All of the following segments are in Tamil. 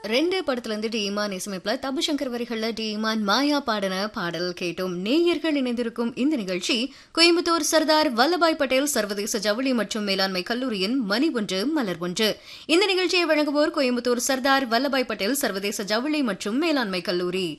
ரெண்டு படத்துல இருந்து டி இமான் இசையமைப்புல தபு சங்கர் வரிகள்ல டி இமான் மாயா பாடின பாடல் கேட்டோம் நேயர்கள் இணைந்திருக்கும் இந்த நிகழ்ச்சி கோயம்புத்தூர் சர்தார் வல்லபாய் பட்டேல் சர்வதேச ஜவுளி மற்றும் மேலாண்மை கல்லூரியின் மணி ஒன்று மலர் ஒன்று இந்த நிகழ்ச்சியை வழங்குவோர் கோயம்புத்தூர் சர்தார் வல்லபாய் பட்டேல் சர்வதேச ஜவுளி மற்றும் மேலாண்மை கல்லூரி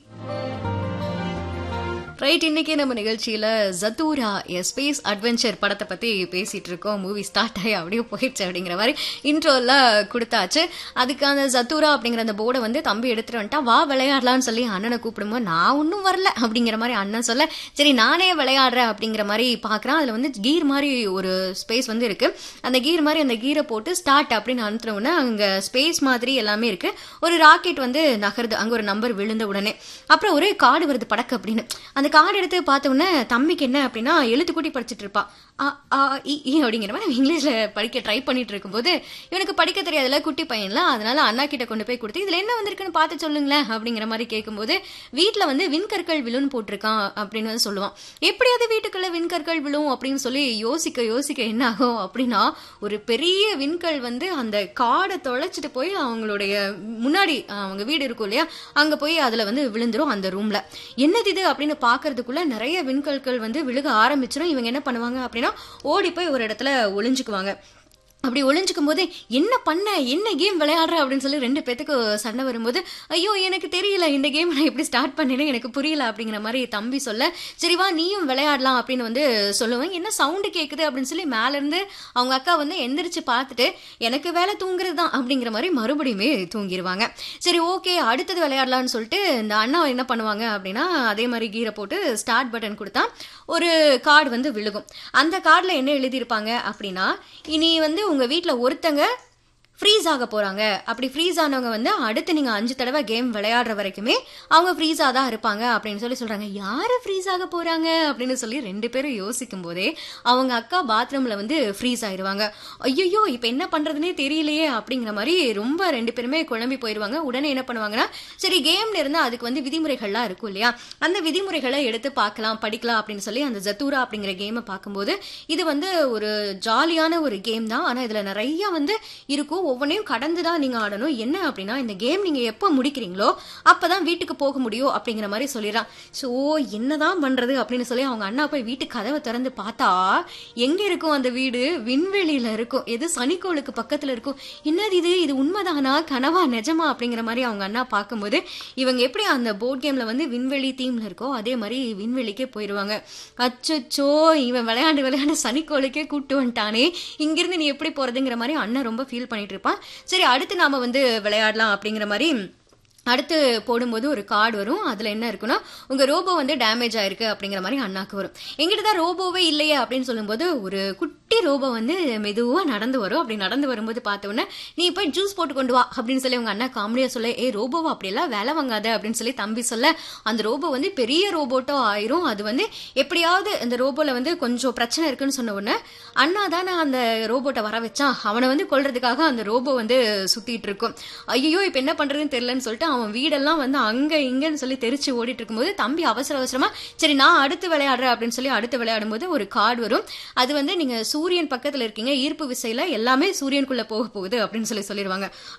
ரைட் இன்னைக்கு நம்ம நிகழ்ச்சியில ஜத்தூரா எ ஸ்பேஸ் அட்வென்ச்சர் படத்தை பத்தி பேசிட்டு இருக்கோம் மூவி ஸ்டார்ட் ஆகி அப்படியே போயிடுச்சு அப்படிங்கிற மாதிரி இன்ட்ரோல கொடுத்தாச்சு அதுக்கு அந்த ஜத்தூரா அப்படிங்கிற அந்த போர்டை வந்து தம்பி எடுத்துட்டு வந்துட்டா வா விளையாடலாம்னு சொல்லி அண்ணனை கூப்பிடும்போது நான் ஒன்றும் வரல அப்படிங்கிற மாதிரி அண்ணன் சொல்ல சரி நானே விளையாடுறேன் அப்படிங்கிற மாதிரி பாக்குறான் அதுல வந்து கீர் மாதிரி ஒரு ஸ்பேஸ் வந்து இருக்கு அந்த கீர் மாதிரி அந்த கீரை போட்டு ஸ்டார்ட் அப்படின்னு அனுப்புன உடனே அங்க ஸ்பேஸ் மாதிரி எல்லாமே இருக்கு ஒரு ராக்கெட் வந்து நகருது அங்க ஒரு நம்பர் விழுந்த உடனே அப்புறம் ஒரு கார்டு வருது படக்கு அப்படின்னு அந்த கார்டு எடுத்து பார்த்த உடனே தம்பிக்கு என்ன அப்படின்னா எழுத்து கூட்டி படிச்சுட்டு இருப்பா ஆ ஆ இ இ அப்படிங்கிற மாதிரி இங்கிலீஷ்ல படிக்க ட்ரை பண்ணிட்டு இருக்கும்போது இவனுக்கு படிக்க தெரியாதுல குட்டி பையன்ல அதனால அண்ணா கிட்ட கொண்டு போய் கொடுத்து இதுல என்ன வந்திருக்குன்னு பார்த்து சொல்லுங்களேன் அப்படிங்கிற மாதிரி கேட்கும்போது வீட்டுல வந்து விண்கற்கள் விழுன்னு போட்டிருக்கான் அப்படின்னு வந்து சொல்லுவான் எப்படியாவது வீட்டுக்குள்ள விண்கற்கள் விழும் அப்படின்னு சொல்லி யோசிக்க யோசிக்க என்ன ஆகும் அப்படின்னா ஒரு பெரிய விண்கல் வந்து அந்த காடை தொலைச்சிட்டு போய் அவங்களுடைய முன்னாடி அவங்க வீடு இருக்கும் இல்லையா அங்க போய் அதுல வந்து விழுந்துரும் அந்த ரூம்ல என்னது இது அப்படின்னு பாக்குறதுக்குள்ள நிறைய விண்கற்கள் வந்து விழுக ஆரம்பிச்சிடும் இவங்க என்ன பண்ணுவாங்க அப்படின்னா ஓடி போய் ஒரு இடத்துல ஒளிஞ்சுக்குவாங்க அப்படி ஒளிஞ்சுக்கும் போது என்ன பண்ண என்ன கேம் விளையாடுற அப்படின்னு சொல்லி ரெண்டு பேத்துக்கு சண்டை வரும்போது ஐயோ எனக்கு தெரியல இந்த கேம் நான் எப்படி ஸ்டார்ட் பண்ணேன்னு எனக்கு புரியல அப்படிங்கிற மாதிரி தம்பி சொல்ல சரி வா நீயும் விளையாடலாம் அப்படின்னு வந்து சொல்லுவேன் என்ன சவுண்டு கேட்குது அப்படின்னு சொல்லி மேலேருந்து அவங்க அக்கா வந்து எந்திரிச்சு பார்த்துட்டு எனக்கு வேலை தூங்குறது தான் அப்படிங்கிற மாதிரி மறுபடியுமே தூங்கிடுவாங்க சரி ஓகே அடுத்தது விளையாடலாம்னு சொல்லிட்டு இந்த அண்ணா என்ன பண்ணுவாங்க அப்படின்னா அதே மாதிரி கீரை போட்டு ஸ்டார்ட் பட்டன் கொடுத்தா ஒரு கார்டு வந்து விழுகும் அந்த கார்டில் என்ன எழுதியிருப்பாங்க அப்படின்னா இனி வந்து உங்க வீட்டில் ஒருத்தங்க ஃப்ரீஸ் ஆக போறாங்க அப்படி ஃப்ரீஸ் ஆனவங்க வந்து அடுத்து நீங்க அஞ்சு தடவை கேம் விளையாடுற வரைக்குமே அவங்க ஃப்ரீஸா தான் இருப்பாங்க அப்படின்னு சொல்லி சொல்றாங்க யாரு ஃப்ரீஸ் ஆக போறாங்க அப்படின்னு சொல்லி ரெண்டு பேரும் யோசிக்கும் போதே அவங்க அக்கா பாத்ரூம்ல வந்து ஃப்ரீஸ் ஆயிருவாங்க ஐயோ இப்ப என்ன பண்றதுனே தெரியலையே அப்படிங்கிற மாதிரி ரொம்ப ரெண்டு பேருமே குழம்பி போயிருவாங்க உடனே என்ன பண்ணுவாங்கன்னா சரி கேம்ல இருந்தா அதுக்கு வந்து விதிமுறைகள்லாம் இருக்கும் இல்லையா அந்த விதிமுறைகளை எடுத்து பார்க்கலாம் படிக்கலாம் அப்படின்னு சொல்லி அந்த ஜத்தூரா அப்படிங்கிற கேமை பார்க்கும்போது இது வந்து ஒரு ஜாலியான ஒரு கேம் தான் ஆனா இதுல நிறைய வந்து இருக்கும் ஒவ்வொன்றையும் கடந்து தான் நீங்கள் ஆடணும் என்ன அப்படின்னா இந்த கேம் நீங்கள் எப்போ முடிக்கிறீங்களோ அப்போ தான் வீட்டுக்கு போக முடியும் அப்படிங்கிற மாதிரி சொல்லிடுறான் ஸோ என்னதான் பண்ணுறது அப்படின்னு சொல்லி அவங்க அண்ணா போய் வீட்டுக்கு கதவை திறந்து பார்த்தா எங்கே இருக்கும் அந்த வீடு விண்வெளியில் இருக்கும் எது சனிக்கோளுக்கு பக்கத்தில் இருக்கும் என்னது இது இது உண்மைதானா கனவா நிஜமா அப்படிங்கிற மாதிரி அவங்க அண்ணா பார்க்கும்போது இவங்க எப்படி அந்த போர்ட் கேமில் வந்து விண்வெளி தீமில் இருக்கோ அதே மாதிரி விண்வெளிக்கே போயிடுவாங்க அச்சோ இவன் விளையாண்டு விளையாண்டு சனிக்கோளுக்கே கூப்பிட்டு வந்துட்டானே இங்கிருந்து நீ எப்படி போகிறதுங்கிற மாதிரி அண்ணன் ரொம்ப ஃபீல் பண்ணிட்டு இருப்பான் சரி அடுத்து நாம வந்து விளையாடலாம் அப்படிங்கிற மாதிரி அடுத்து போடும்போது ஒரு கார்டு வரும் அதுல என்ன இருக்குன்னா உங்க ரோபோ வந்து டேமேஜ் ஆயிருக்கு அப்படிங்கிற மாதிரி அண்ணாக்கு வரும் எங்கிட்ட தான் ரோபோவே இல்லையே அப்படின்னு சொல்லும்போது ஒரு குட்டி ரோபோ வந்து மெதுவா நடந்து வரும் அப்படி நடந்து வரும்போது பார்த்த உடனே நீ போய் ஜூஸ் போட்டு கொண்டு வா அப்படின்னு சொல்லி உங்க அண்ணா காமெடியா சொல்ல ஏ ரோபோவா அப்படியெல்லாம் வேலை வாங்காத அப்படின்னு சொல்லி தம்பி சொல்ல அந்த ரோபோ வந்து பெரிய ரோபோட்டோ ஆயிரும் அது வந்து எப்படியாவது அந்த ரோபோல வந்து கொஞ்சம் பிரச்சனை இருக்குன்னு சொன்ன உடனே அண்ணா தானே அந்த ரோபோட்டை வர வச்சான் அவனை வந்து கொல்றதுக்காக அந்த ரோபோ வந்து சுத்திட்டு இருக்கும் ஐயோ இப்ப என்ன பண்றதுன்னு தெரியலன்னு சொல்லிட்டு அவன் வீடெல்லாம் வந்து அங்க இங்கன்னு சொல்லி தெரிச்சு ஓடிட்டு இருக்கும்போது தம்பி அவசர அவசரமா சரி நான் அடுத்து விளையாடுறேன் அப்படின்னு சொல்லி அடுத்து விளையாடும் போது ஒரு கார்டு வரும் அது வந்து நீங்க சூரியன் பக்கத்துல இருக்கீங்க ஈர்ப்பு விசையில எல்லாமே சூரியனுக்குள்ள போக போகுது அப்படின்னு சொல்லி சொல்லிடுவாங்க